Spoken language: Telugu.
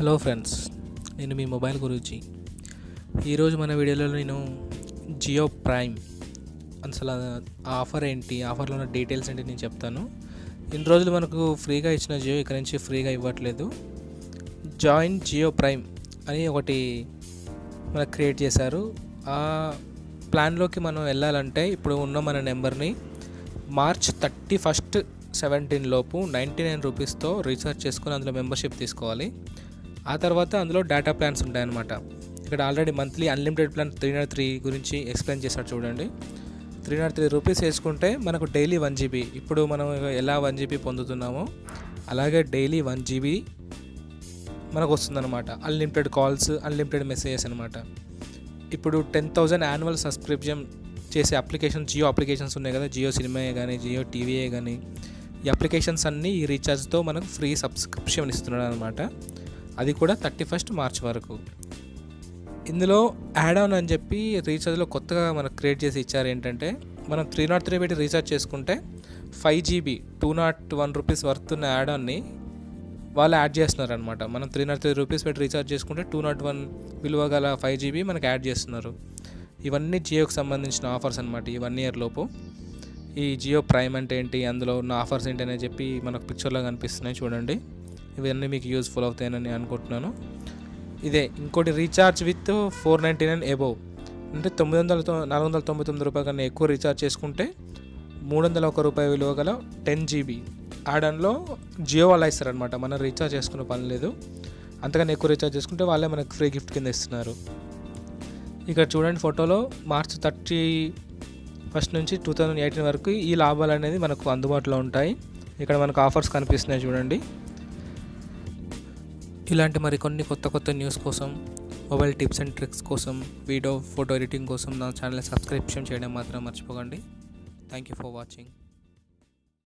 హలో ఫ్రెండ్స్ నేను మీ మొబైల్ గురించి ఈరోజు మన వీడియోలో నేను జియో ప్రైమ్ అసలు ఆ ఆఫర్ ఏంటి ఆఫర్లో ఉన్న డీటెయిల్స్ ఏంటి నేను చెప్తాను ఇన్ని రోజులు మనకు ఫ్రీగా ఇచ్చిన జియో ఇక్కడ నుంచి ఫ్రీగా ఇవ్వట్లేదు జాయిన్ జియో ప్రైమ్ అని ఒకటి మనకు క్రియేట్ చేశారు ఆ ప్లాన్లోకి మనం వెళ్ళాలంటే ఇప్పుడు ఉన్న మన నెంబర్ని మార్చ్ థర్టీ ఫస్ట్ సెవెంటీన్ లోపు నైంటీ నైన్ రూపీస్తో రీఛార్జ్ చేసుకుని అందులో మెంబర్షిప్ తీసుకోవాలి ఆ తర్వాత అందులో డేటా ప్లాన్స్ ఉంటాయన్నమాట ఇక్కడ already monthly unlimited plan three naught three గురించి ఎక్స్ప్లెయిన్ చేశాడు చూడండి త్రీ నాట్ త్రీ రూపీస్ వేసుకుంటే మనకు డైలీ వన్ జీబీ ఇప్పుడు మనం ఎలా వన్ జీబీ పొందుతున్నామో అలాగే డైలీ వన్ జీబీ మనకు వస్తుందన్నమాట అన్లిమిటెడ్ కాల్స్ అన్లిమిటెడ్ మెసేజెస్ అనమాట ఇప్పుడు టెన్ థౌజండ్ యాన్యువల్ సబ్స్క్రిప్షన్ చేసే అప్లికేషన్ జియో అప్లికేషన్స్ ఉన్నాయి కదా జియో సినిమాయే కానీ జియో టీవీయే కానీ ఈ అప్లికేషన్స్ అన్నీ ఈ రీఛార్జ్తో మనకు ఫ్రీ సబ్స్క్రిప్షన్ ఇస్తున్నాడు అనమాట అది కూడా థర్టీ ఫస్ట్ మార్చ్ వరకు ఇందులో యాడ్ ఆన్ అని చెప్పి రీఛార్జ్లో కొత్తగా మనకు క్రియేట్ చేసి ఇచ్చారు ఏంటంటే మనం త్రీ నాట్ త్రీ పెట్టి రీఛార్జ్ చేసుకుంటే five GB two naught one rupees worth ఉన్న యాడ్ ఆన్ని వాళ్ళు యాడ్ చేస్తున్నారు అనమాట మనం త్రీ నాట్ త్రీ రూపీస్ పెట్టి రీఛార్జ్ చేసుకుంటే టూ నాట్ వన్ విలువ గల ఫైవ్ జీబీ మనకి యాడ్ చేస్తున్నారు ఇవన్నీ జియోకి సంబంధించిన ఆఫర్స్ అనమాట ఈ వన్ ఇయర్ లోపు ఈ జియో ప్రైమ్ అంటే ఏంటి అందులో ఉన్న ఆఫర్స్ ఏంటి అని చెప్పి మనకు పిక్చర్లో కనిపిస్తున్నాయి చూడండి ఇవన్నీ మీకు యూస్ఫుల్ అవుతాయని అనుకుంటున్నాను ఇదే ఇంకోటి recharge with four ninety nine above అంటే తొమ్మిది వందల నాలుగు వందల తొంభై తొమ్మిది రూపాయల కన్నా ఎక్కువ రీఛార్జ్ చేసుకుంటే మూడు వందల ఒక రూపాయి విలువ గల టెన్ జీబీ ఆడన్లో జియో వాళ్ళు ఇస్తారనమాట మనం రీఛార్జ్ చేసుకునే పని లేదు అంతకన్నా ఎక్కువ రీఛార్జ్ చేసుకుంటే వాళ్ళే మనకు ఫ్రీ గిఫ్ట్ కింద ఇస్తున్నారు ఇక్కడ చూడండి ఫోటోలో మార్చ్ థర్టీ ఫస్ట్ నుంచి టూ థౌజండ్ ఎయిటీన్ వరకు ఈ లాభాలు అనేది మనకు అందుబాటులో ఉంటాయి ఇక్కడ మనకు ఆఫర్స్ కనిపిస్తున్నాయి చూడండి ఇలాంటి మరి కొన్ని కొత్త కొత్త న్యూస్ కోసం మొబైల్ టిప్స్ అండ్ ట్రిక్స్ కోసం వీడియో ఫోటో ఎడిటింగ్ కోసం నా ఛానల్ సబ్స్క్రిప్షన్ చేయడం మాత్రం మర్చిపోకండి థ్యాంక్ యూ ఫర్ వాచింగ్